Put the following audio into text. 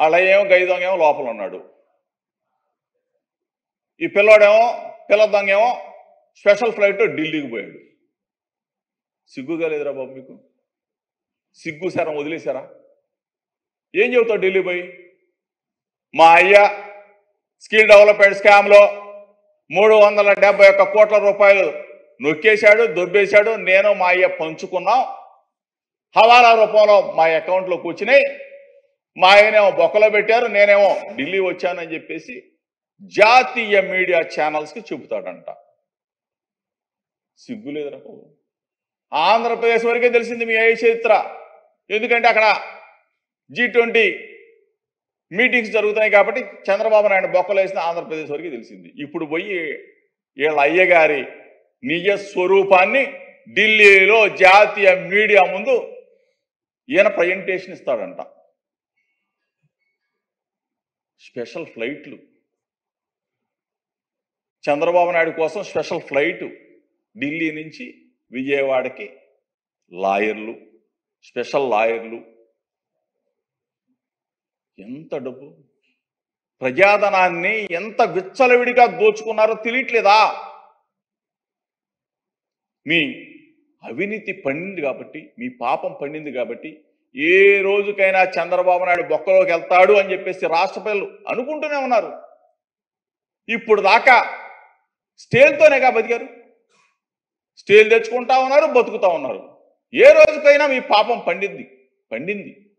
వాళ్ళ ఏమో గై దొంగ ఏమో లోపల ఉన్నాడు ఈ పిల్లోడేమో పిల్ల దొంగ ఏమో స్పెషల్ ఫ్లైట్ ఢిల్లీకి పోయాడు సిగ్గుగా లేదురా బాబు మీకు సిగ్గు శరం వదిలేశారా ఏం చెబుతావు ఢిల్లీ పోయి మా అయ్య స్కిల్ డెవలప్మెంట్ స్కామ్లో మూడు వందల డెబ్బై ఒక్క కోట్ల రూపాయలు నొక్కేశాడు దొబ్బేశాడు నేను మా అయ్య పంచుకున్నాం హవాలా రూపంలో మా అకౌంట్లో కూర్చున్నాయి మా ఆయనేమో బొక్కలో పెట్టారు నేనేమో ఢిల్లీ వచ్చానని చెప్పేసి జాతీయ మీడియా ఛానల్స్కి చెబుతాడంట సిగ్గు లేదురా బాబు ఆంధ్రప్రదేశ్ వరకే తెలిసింది మీ ఏ చరిత్ర ఎందుకంటే అక్కడ జీ ట్వంటీ మీటింగ్స్ జరుగుతున్నాయి కాబట్టి చంద్రబాబు నాయుడు బొక్కలు వేసిన ఆంధ్రప్రదేశ్ వరకు తెలిసింది ఇప్పుడు పోయి వీళ్ళ అయ్యగారి నిజ స్వరూపాన్ని ఢిల్లీలో జాతీయ మీడియా ముందు ఈయన ప్రజెంటేషన్ ఇస్తాడంట స్పెషల్ ఫ్లైట్లు చంద్రబాబు నాయుడు కోసం స్పెషల్ ఫ్లైట్ ఢిల్లీ నుంచి విజయవాడకి లాయర్లు స్పెషల్ లాయర్లు ఎంత డబ్బు ప్రజాధనాన్ని ఎంత విచ్చలవిడిగా దోచుకున్నారో తెలియట్లేదా మీ అవినీతి పండింది కాబట్టి మీ పాపం పండింది కాబట్టి ఏ రోజుకైనా చంద్రబాబు నాయుడు బొక్కలోకి వెళ్తాడు అని చెప్పేసి రాష్ట్ర ప్రజలు అనుకుంటూనే ఉన్నారు ఇప్పుడు దాకా స్టేల్తోనేగా బతికారు స్టేల్ తెచ్చుకుంటా ఉన్నారు బతుకుతా ఉన్నారు ఏ రోజుకైనా మీ పాపం పండింది పండింది